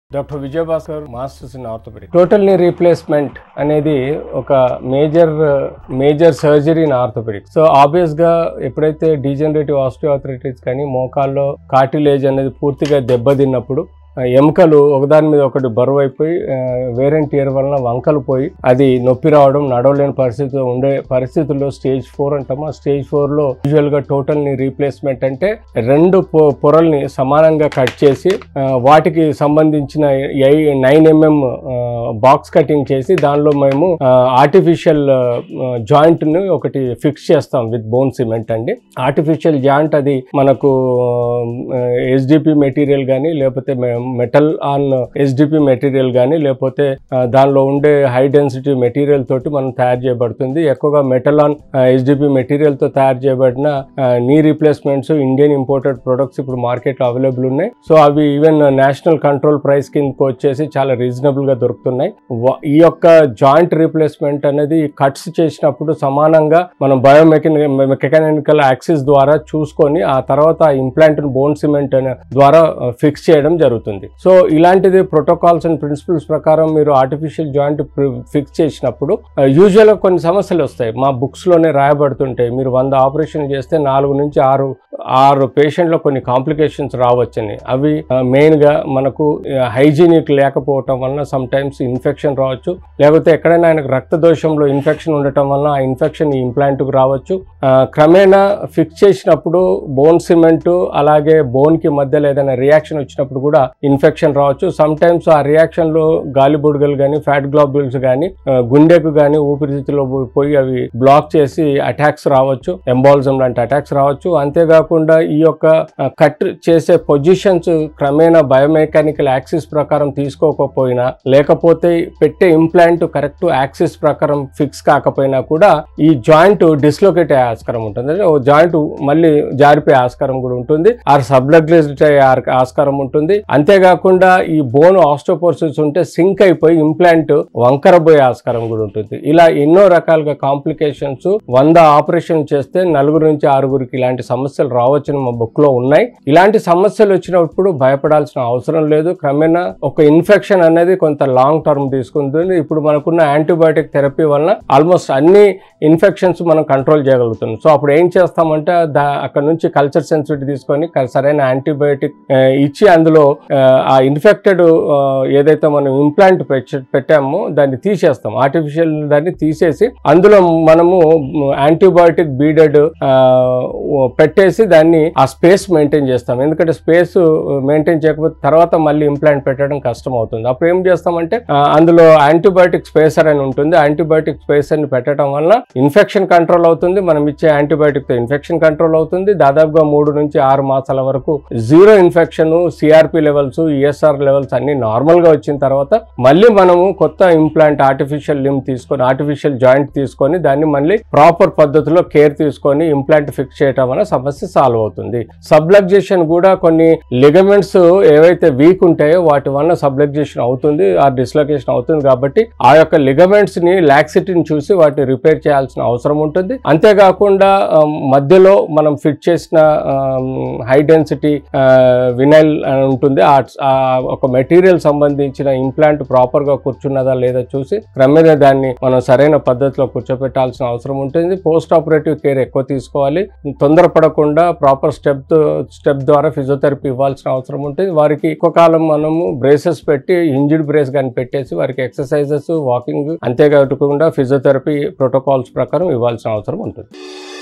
doctor Vijayabhaskar masters in orthopaedic total knee replacement అనేది ఒక major major surgery in orthopaedic so obvious గా ఎప్పుడైతే degenerative osteoarthritis కానీ మోకాల్లో cartilage అనేది పూర్తిగా దెబ్బతిన్నప్పుడు ఆ ఎముకలు ఒకదాని మీద ఒకటి బరువు అయిపోయి వేరెంట్ ఇయర్ వలన వంకలు పోయి అది నొప్పి రావడం నడవలేని పరిస్థితి ఉండే పరిస్థితుల్లో స్టేజ్ ఫోర్ అంటాము ఆ స్టేజ్ ఫోర్ లో యూజువల్ గా టోటల్ ని రీప్లేస్మెంట్ అంటే రెండు పొ- పొరల్ని సమానంగా కట్ చేసి ఆ, వాటికి సంబంధించిన నైన్ ఎంఎం బాక్స్ కటింగ్ చేసి దానిలో మేము ఆర్టిఫిషియల్ జాయింట్ ని ఒకటి ఫిక్స్ చేస్తాం విత్ బోన్ సిమెంట్ అండి ఆర్టిఫిషియల్ జాయింట్ అది మనకు ఎస్డిపి మెటీరియల్ కానీ లేకపోతే మెటల్ ఆన్ ఎస్డిపి మెటీరియల్ కానీ లేకపోతే ఆ, దానిలో ఉండే హై డెన్సిటీ మెటీరియల్ తోటి మనం తయారు చేయబడుతుంది ఎక్కువగా మెటల్ ఆన్ ఎస్డిపి మెటీరియల్ తో తయారు చేయబడిన knee replacements Indian imported products ఇప్పుడు మార్కెట్ అవైలబుల్ ఉన్నాయి సో అవి ఈవెన్ నేషనల్ కంట్రోల్ ప్రైస్ కిందకి వచ్చేసి చాలా రీజనబుల్ గా దొరుకుతున్నాయి వ- ఈ యొక్క జాయింట్ రీప్లేస్మెంట్ అనేది కట్స్ చేసినప్పుడు సమానంగా మనం బయోమెకని మెకానికల్ యాక్సిస్ ద్వారా చూసుకొని ఆ తర్వాత ఆ ఇంప్లాంట్ బోన్ సిమెంట్ ద్వారా ఫిక్స్ చేయడం జరుగుతుంది సో ఇలాంటిది ప్రోటోకాల్స్ అండ్ ప్రిన్సిపల్స్ ప్రకారం మీరు ఆర్టిఫిషియల్ జాయింట్ ఫిక్స్ చేసినప్పుడు యూజువల్గా కొన్ని సమస్యలు వస్తాయి మా బుక్స్ లోనే రాయబడుతుంటాయి మీరు వంద ఆపరేషన్ చేస్తే నాలుగు నుంచి ఆరు ఆరు పేషెంట్లో కొన్ని కాంప్లికేషన్స్ రావచ్చని అవి మెయిన్ గా మనకు హైజీనిక్ లేకపోవటం వలన సమ్ టైమ్స్ ఇన్ఫెక్షన్ రావచ్చు లేకపోతే ఎక్కడైనా ఆయనకు రక్త దోషంలో ఇన్ఫెక్షన్ ఉండటం వలన ఆ ఇన్ఫెక్షన్ ఈ ఇంప్లాంట్కు రావచ్చు ఆ, క్రమేణా ఫిక్స్ చేసినప్పుడు బోన్ సిమెంట్ అలాగే బోన్ కి మధ్యలో ఏదైనా రియాక్షన్ వచ్చినప్పుడు కూడా ఇన్ఫెక్షన్ రావచ్చు సమ్ టైమ్స్ ఆ రియాక్షన్ లో గాలి బుడగలు కానీ ఫ్యాట్ గ్లోబ్యుల్స్ కానీ గుండెకు కానీ ఊపిరితిత్తులో పో- పోయి అవి బ్లాక్ చేసి అటాక్స్ రావచ్చు ఎంబాల్జం లాంటి అటాక్స్ రావచ్చు అంతేకాకుండా ఈ యొక్క కట్ చేసే పొజిషన్స్ క్రమేణా బయోమెకానికల్ యాక్సిస్ ప్రకారం తీసుకోకపోయినా లేకపోతే పెట్టే ఇంప్లాంట్ కరెక్ట్ యాక్సిస్ ప్రకారం ఫిక్స్ కాకపోయినా కూడా ఈ జాయింట్ డిస్లోకేట్ అయ్యే ఆస్కారం ఉంటుంది అంటే ఓ జాయింట్ మళ్ళీ జారిపోయే ఆస్కారం కూడా ఉంటుంది ఆర్ సబ్లగ్లైజ్డ్ అయ్యే ఆర్- ఆస్కారం ఉంటుంది అంతేకాకుండా ఈ బోన్ ఆస్టోపోర్సిస్ ఉంటే సింక్ అయిపోయి ఇంప్లాంట్ వంకరబోయే ఆస్కారం కూడా ఉంటుంది ఇలా ఎన్నో రకాలుగా కాంప్లికేషన్స్ వంద ఆపరేషన్ చేస్తే నలుగురు నుంచి ఆరుగురికి ఇలాంటి సమస్యలు రావచ్చని మా బుక్ లో ఉన్నాయి ఇలాంటి సమస్యలు వచ్చినప్పుడు భయపడాల్సిన అవసరం లేదు క్రమేణా ఒక ఇన్ఫెక్షన్ అనేది కొంత లాంగ్ టర్మ్ తీసుకుంటుంది ఇప్పుడు మనకున్న యాంటీబయాటిక్ థెరపీ వలన ఆల్మోస్ట్ అన్ని ఇన్ఫెక్షన్స్ మనం కంట్రోల్ చేయగలుగుతున్నాం సో అప్పుడు ఏం చేస్తామంటే దా అక్కడ నుంచి కల్చర్ సెన్సిటివ్ తీసుకొని క- సరైన యాంటీబయాటిక్ ఇచ్చి అందులో ఆ, ఆ ఇన్ఫెక్టెడ్ ఏదైతే మనం ఇంప్లాంట్ పెట్టామో దాన్ని తీసేస్తాం ఆర్టిఫిషియల్ దాన్ని తీసేసి అందులో మనము యాంటీబయాటిక్ బీడెడ్ పెట్టేసి దాన్ని ఆ స్పేస్ మెయింటైన్ చేస్తాం ఎందుకంటే స్పేస్ మెయింటైన్ చేయకపోతే తర్వాత మళ్ళీ ఇంప్లాంట్ పెట్టడం కష్టం అవుతుంది అప్పుడు ఏం చేస్తామంటే ఆ, అందులో యాంటీబయాటిక్ స్పేసర్ అని ఉంటుంది యాంటీబయాటిక్ స్పేసర్ ని పెట్టడం వల్ల ఇన్ఫెక్షన్ కంట్రోల్ అవుతుంది మనం ఇచ్చే యాంటీబయాటిక్ తో ఇన్ఫెక్షన్ కంట్రోల్ అవుతుంది దాదాపుగా మూడు నుంచి ఆరు మాసాల వరకు zero infection CRP levels ESR levels అన్ని నార్మల్ గా వచ్చిన తర్వాత మళ్ళీ మనము కొత్త ఇంప్లాంట్ ఆర్టిఫిషియల్ లిమ్ తీసుకొని ఆర్టిఫిషియల్ జాయింట్ తీసుకొని దాన్ని మళ్ళీ ప్రాపర్ పద్ధతిలో కేర్ తీసుకొని ఇంప్లాంట్ ఫిక్స్ చేయటం వల్ల సమస్య సాల్వ్ అవుతుంది సబ్లగ్జేషన్ కూడా కొన్ని లిగమెంట్స్ ఏవైతే వీక్ ఉంటాయో వాటి వల్ల సబ్లగ్జేషన్ అవుతుంది ఆ డిస్లొకేషన్ అవుతుంది కాబట్టి ఆ యొక్క లిగమెంట్స్ ని లాక్సిటీని చూసి వాటిని రిపేర్ చేయాల్సిన అవసరం ఉంటుంది అంతేకాకుండా ఆ, మధ్యలో మనం ఫిట్ చేసిన హై డెన్సిటీ వినైల్ అని ఉంటుంది ఆ ఆ ఒక మెటీరియల్ సంబంధించిన ఇంప్లాంట్ ప్రాపర్ గా కూర్చున్నదా లేదా చూసి క్రమేణా దాన్ని మనం సరైన పద్ధతిలో కూర్చోపెట్టాల్సిన అవసరం ఉంటుంది పోస్ట్ ఆపరేటివ్ కేర్ ఎక్కువ తీసుకోవాలి తొందరపడకుండా ప్రాపర్ స్టెప్ స్టెప్ ద్వారా ఫిజియోథెరపీ ఇవ్వాల్సిన అవసరం ఉంటుంది వారికి ఎక్కువ కాలం మనము బ్రేసెస్ పెట్టి ఇంజిడ్ బ్రేస్ కానీ పెట్టేసి వారికి ఎక్సర్సైజెస్ వాకింగ్ అంతేకాకుండా ఫిజియోథెరపీ ప్రోటోకాల్స్ ప్రకారం ఇవ్వాల్సిన అవసరం ఉంటుంది